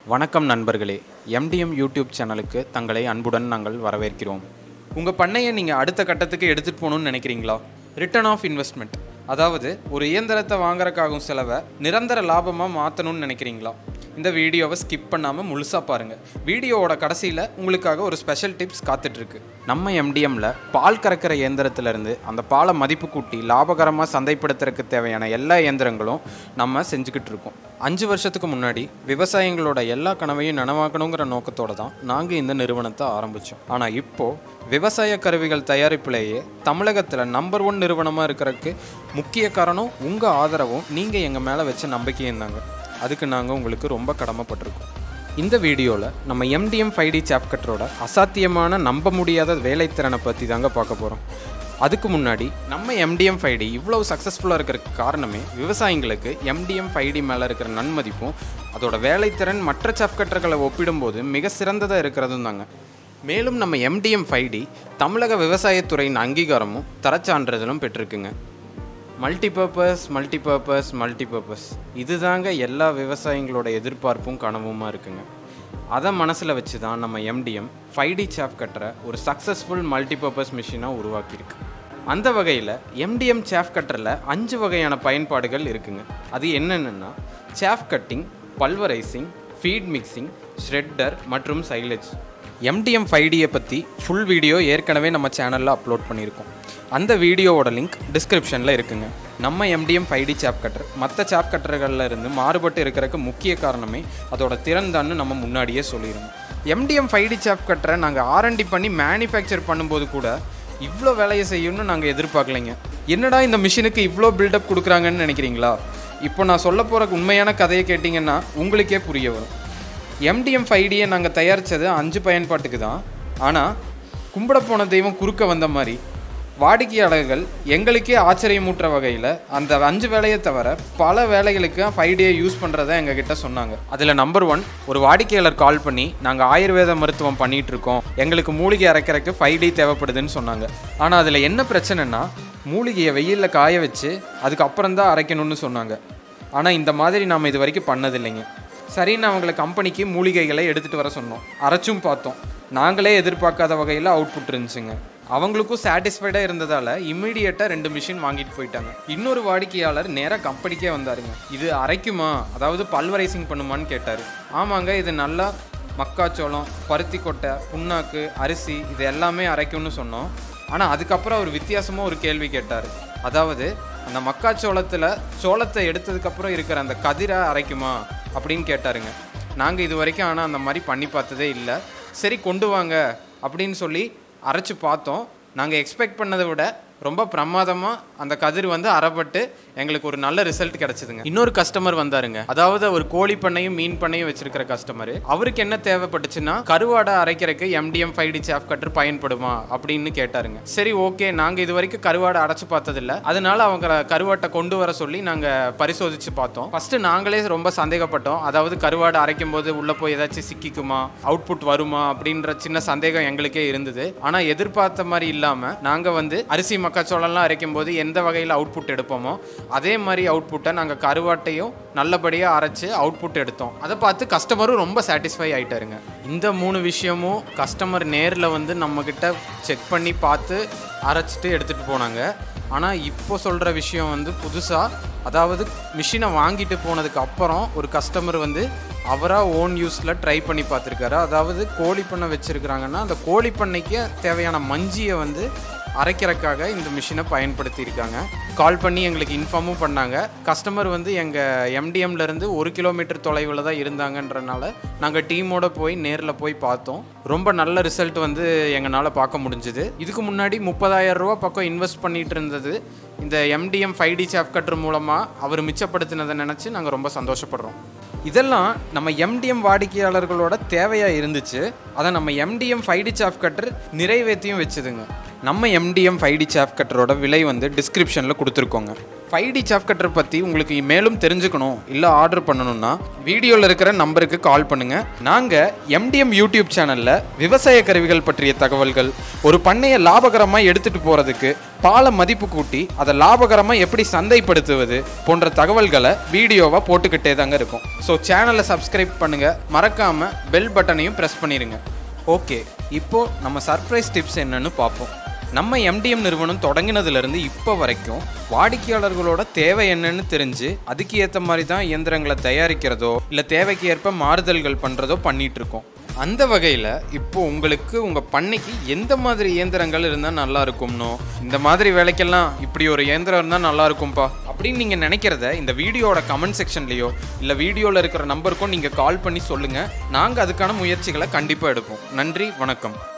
வணக்கம் நண்பர்களே MTM YouTube சேனலுக்கு தங்களை அன்புடன் நாங்கள் வரவேற்கிறோம் உங்கள் பண்ணையை நீங்கள் அடுத்த கட்டத்துக்கு எடுத்துகிட்டு போகணும்னு நினைக்கிறீங்களா ரிட்டர்ன் ஆஃப் இன்வெஸ்ட்மெண்ட் அதாவது ஒரு இயந்திரத்தை வாங்குறதுக்காகும் செலவை நிரந்தர லாபமாக மாற்றணும்னு நினைக்கிறீங்களா இந்த வீடியோவை ஸ்கிப் பண்ணாமல் முழுசாக பாருங்கள் வீடியோவோட கடைசியில் உங்களுக்காக ஒரு ஸ்பெஷல் டிப்ஸ் காத்துட்ருக்கு நம்ம எம்டிஎம்மில் பால் கறக்கிற இயந்திரத்துலேருந்து அந்த பாலை மதிப்பு கூட்டி லாபகரமாக சந்தைப்படுத்துறதுக்கு தேவையான எல்லா இயந்திரங்களும் நம்ம செஞ்சுக்கிட்டு இருக்கோம் அஞ்சு வருஷத்துக்கு முன்னாடி விவசாயிகளோட எல்லா கனவையும் நனவாக்கணுங்கிற நோக்கத்தோட தான் நாங்கள் இந்த நிறுவனத்தை ஆரம்பித்தோம் ஆனால் இப்போது விவசாய கருவிகள் தயாரிப்புலேயே தமிழகத்தில் நம்பர் ஒன் நிறுவனமாக இருக்கிறதுக்கு முக்கிய காரணம் உங்கள் ஆதரவும் நீங்கள் எங்கள் மேலே வச்ச நம்பிக்கையும் தாங்க அதுக்கு நாங்கள் உங்களுக்கு ரொம்ப கடமைப்பட்டிருக்கோம் இந்த வீடியோவில் நம்ம எம்டிஎம் ஃபைவ் டி சாப்கட்டரோட அசாத்தியமான நம்ப முடியாத வேலைத்திறனை பற்றி தாங்க பார்க்க போகிறோம் அதுக்கு முன்னாடி நம்ம எம்டிஎம் ஃபைவ் டி இவ்வளோ சக்ஸஸ்ஃபுல்லாக இருக்கிறதுக்கு காரணமே விவசாயிங்களுக்கு எம்டிஎம் ஃபைவ் டி மேலே இருக்கிற நன்மதிப்பும் அதோட வேலைத்திறன் மற்ற சாப்கட்டர்களை ஒப்பிடும்போது மிக சிறந்ததாக இருக்கிறதும் தாங்க மேலும் நம்ம எம்டிஎம் ஃபைவ் டி தமிழக விவசாயத்துறையின் அங்கீகாரமும் தரச்சான்றிதழும் பெற்றிருக்குங்க மல்டிபர்பஸ் மல்டிபர்பஸ் மல்டிபர்பஸ் இதுதாங்க எல்லா விவசாயிகளோட எதிர்பார்ப்பும் கனவுமா இருக்குங்க அதை மனசில் வச்சு தான் நம்ம எம்டிஎம் ஃபைவ் டி சாப் கட்டுற ஒரு சக்ஸஸ்ஃபுல் மல்டிபர்பஸ் மிஷினாக உருவாக்கியிருக்கு அந்த வகையில் எம்டிஎம் சாஃப் கட்டரில் அஞ்சு வகையான பயன்பாடுகள் இருக்குங்க அது என்னென்னா chaff cutting pulverising feed mixing shredder மற்றும் சைலேஜ் எம்டிஎம் ஃபைவ் டியை பற்றி ஃபுல் வீடியோ ஏற்கனவே நம்ம சேனலில் அப்லோட் பண்ணியிருக்கோம் அந்த வீடியோவோட லிங்க் டிஸ்கிரிப்ஷனில் இருக்குங்க நம்ம MTM five T chaff cutter மற்ற சாப் கட்டர்களில் இருந்து மாறுபட்டு இருக்கிறதுக்கு முக்கிய காரணமே அதோட திறன் தான்னு நம்ம முன்னாடியே சொல்லியிருந்தோம் எம்டிஎம் ஃபைவ் டி சாப் கட்டரை நாங்கள் ஆர்என்டி பண்ணி மேனுஃபேக்சர் பண்ணும்போது கூட இவ்வளோ வேலையை செய்யணும்னு நாங்கள் எதிர்பார்க்கலைங்க என்னடா இந்த மிஷினுக்கு இவ்வளோ பில்டப் கொடுக்குறாங்கன்னு நினைக்கிறீங்களா இப்போ நான் சொல்ல போகிற உண்மையான கதையை கேட்டிங்கன்னா உங்களுக்கே புரிய வரும் எம்டிஎம் ஃபைவ் டியை நாங்கள் தயாரித்தது அஞ்சு பயன்பாட்டுக்கு தான் ஆனால் கும்பிட போன தெய்வம் குறுக்க வந்த மாதிரி வாடிக்கையாளர்கள் எங்களுக்கே ஆச்சரியமூட்டுற வகையில் அந்த அஞ்சு வேலையை தவிர பல வேலைகளுக்கு ஃபைவ் டே யூஸ் பண்ணுறத எங்ககிட்ட சொன்னாங்க அதில் நம்பர் ஒன் ஒரு வாடிக்கையாளர் கால் பண்ணி நாங்கள் ஆயுர்வேத மருத்துவம் பண்ணிகிட்டு இருக்கோம் எங்களுக்கு மூலிகை அரைக்கிறதுக்கு ஃபைவ் டே தேவைப்படுதுன்னு சொன்னாங்க ஆனால் அதில் என்ன பிரச்சனைனா மூலிகையை வெயிலில் காய வச்சு அதுக்கப்புறம் தான் அரைக்கணும்னு சொன்னாங்க ஆனால் இந்த மாதிரி நாம் இது வரைக்கும் பண்ணதில்லைங்க சரின்னு அவங்கள கம்பெனிக்கு மூலிகைகளை எடுத்துகிட்டு வர சொன்னோம் அரைச்சும் பார்த்தோம் நாங்களே எதிர்பார்க்காத வகையில் அவுட்புட் இருந்துச்சுங்க அவங்களுக்கும் சாட்டிஸ்ஃபைடாக இருந்ததால் இம்மிடியேட்டாக ரெண்டு மிஷின் வாங்கிட்டு போயிட்டாங்க இன்னொரு வாடிக்கையாளர் நேராக கம்பெனிக்கே வந்தாருங்க இது அரைக்குமா அதாவது பல்வரைசிங் பண்ணுமான்னு கேட்டார் ஆமாங்க இது நல்லா மக்காச்சோளம் பருத்தி கொட்டை புண்ணாக்கு அரிசி இது எல்லாமே அரைக்கும்னு சொன்னோம் ஆனால் அதுக்கப்புறம் அவர் வித்தியாசமாக ஒரு கேள்வி கேட்டார் அதாவது அந்த மக்காச்சோளத்தில் சோளத்தை எடுத்ததுக்கப்புறம் இருக்கிற அந்த கதிரை அரைக்குமா அப்படின்னு கேட்டாருங்க நாங்கள் இது வரைக்கும் ஆனால் அந்த மாதிரி பண்ணி பார்த்ததே இல்லை சரி கொண்டு வாங்க அப்படின்னு சொல்லி அரைச்சி பார்த்தோம் நாங்கள் எக்ஸ்பெக்ட் பண்ணதை விட ரொம்ப பிரமாதமாக அந்த கதிர் வந்து அறப்பட்டு எங்களுக்கு ஒரு நல்ல ரிசல்ட் கிடச்சிதுங்க இன்னொரு கஸ்டமர் வந்தாருங்க அதாவது ஒரு கோழி பண்ணையும் மீன் பண்ணையும் வச்சிருக்கிற கஸ்டமர் அவருக்கு என்ன தேவைப்பட்டுச்சுன்னா கருவாடை அரைக்கிறதுக்கு MTM five T chaff cutter பயன்படுமா அப்படின்னு கேட்டாருங்க சரி ஓகே நாங்கள் இது வரைக்கும் கருவாடை அடைச்சு பார்த்ததில்ல அதனால அவங்க கருவாட்டை கொண்டு வர சொல்லி நாங்கள் பரிசோதிச்சு பார்த்தோம் ஃபர்ஸ்ட் நாங்களே ரொம்ப சந்தேகப்பட்டோம் அதாவது கருவாடை அரைக்கும் போது உள்ளே போய் ஏதாச்சும் சிக்கிக்குமா அவுட்புட் வருமா அப்படின்ற சின்ன சந்தேகம் எங்களுக்கே இருந்தது ஆனால் எதிர்பார்த்த மாதிரி இல்லாமல் நாங்கள் வந்து அரிசி மக்காச்சோளம்லாம் அரைக்கும் போது எந்த வகையில் அவுட்புட் எடுப்போமோ அதே மாதிரி அவுட்புட்டை நாங்கள் கருவாட்டையும் நல்லபடியாக அரைச்சு அவுட்புட் எடுத்தோம் அதை பார்த்து கஸ்டமரும் ரொம்ப சாட்டிஸ்ஃபை ஆகிட்டாருங்க இந்த மூணு விஷயமும் கஸ்டமர் நேரில் வந்து நம்மக்கிட்ட செக் பண்ணி பார்த்து அரைச்சிட்டு எடுத்துகிட்டு போனாங்க ஆனால் இப்போ சொல்கிற விஷயம் வந்து புதுசாக அதாவது மிஷினை வாங்கிட்டு போனதுக்கு அப்புறம் ஒரு கஸ்டமர் வந்து அவராக ஓன் யூஸில் ட்ரை பண்ணி பார்த்துருக்காரு அதாவது கோழி பண்ணை வச்சுருக்கிறாங்கன்னா அந்த கோழி பண்ணைக்கு தேவையான மஞ்சியை வந்து அரைக்கிறதுக்காக இந்த மிஷினை பயன்படுத்தியிருக்காங்க கால் பண்ணி எங்களுக்கு இன்ஃபார்மும் பண்ணாங்க கஸ்டமர் வந்து எங்கள் எம்டிஎம்லேருந்து ஒரு கிலோமீட்டர் தொலைவில் தான் இருந்தாங்கன்றனால நாங்கள் டீமோட போய் நேரில் போய் பார்த்தோம் ரொம்ப நல்ல ரிசல்ட் வந்து எங்களால் பார்க்க முடிஞ்சுது இதுக்கு முன்னாடி முப்பதாயிரம் ரூபா பக்கம் இன்வெஸ்ட் பண்ணிட்டு இருந்தது இந்த MTM five T chaff cutter மூலமாக அவர் மிச்சப்படுத்தினதை நினச்சி நாங்கள் ரொம்ப சந்தோஷப்படுறோம் இதெல்லாம் நம்ம எம்டிஎம் வாடிக்கையாளர்களோட தேவையாக இருந்துச்சு அதை நம்ம MTM five T chaff cutter நிறைவேற்றியும் வச்சுதுங்க நம்ம எம்டிஎம் ஃபைவ் டி சாப் கட்டரோட விலை வந்து டிஸ்கிரிப்ஷனில் கொடுத்துருக்கோங்க ஃபைவ் டி சாப் கட்டர் பற்றி உங்களுக்கு மேலும் தெரிஞ்சுக்கணும் இல்லை ஆர்டர் பண்ணணும்னா வீடியோவில் இருக்கிற நம்பருக்கு கால் பண்ணுங்கள் நாங்கள் எம்டிஎம் யூடியூப் சேனலில் விவசாய கருவிகள் பற்றிய தகவல்கள் ஒரு பண்ணையை லாபகரமாக எடுத்துகிட்டு போகிறதுக்கு பாலை மதிப்பு கூட்டி அதை லாபகரமாக எப்படி சந்தைப்படுத்துவது போன்ற தகவல்களை வீடியோவாக போட்டுக்கிட்டே தாங்க இருக்கும் ஸோ சேனலை சப்ஸ்கிரைப் பண்ணுங்கள் மறக்காமல் பெல் பட்டனையும் ப்ரெஸ் பண்ணிடுங்க ஓகே இப்போ நம்ம சர்ப்ரைஸ் டிப்ஸ் என்னன்னு பார்ப்போம் நம்ம எம்டிஎம் நிறுவனம் தொடங்கினதுலேருந்து இப்போ வரைக்கும் வாடிக்கையாளர்களோட தேவை என்னன்னு தெரிஞ்சு அதுக்கு ஏற்ற மாதிரி தான் இயந்திரங்களை தயாரிக்கிறதோ இல்லை தேவைக்கு ஏற்ப மாறுதல்கள் பண்ணுறதோ பண்ணிட்டு இருக்கோம் அந்த வகையில் இப்போ உங்களுக்கு உங்கள் பண்ணைக்கு எந்த மாதிரி இயந்திரங்கள் இருந்தால் நல்லா இருக்கும்னோ இந்த மாதிரி வேலைக்கெல்லாம் இப்படி ஒரு இயந்திரம் இருந்தால் நல்லா இருக்கும்பா அப்படின்னு நீங்கள் நினைக்கிறத இந்த வீடியோட கமெண்ட் செக்ஷன்லேயோ இல்லை வீடியோவில் இருக்கிற நம்பருக்கும் நீங்கள் கால் பண்ணி சொல்லுங்கள் நாங்கள் அதுக்கான முயற்சிகளை கண்டிப்பாக எடுப்போம் நன்றி வணக்கம்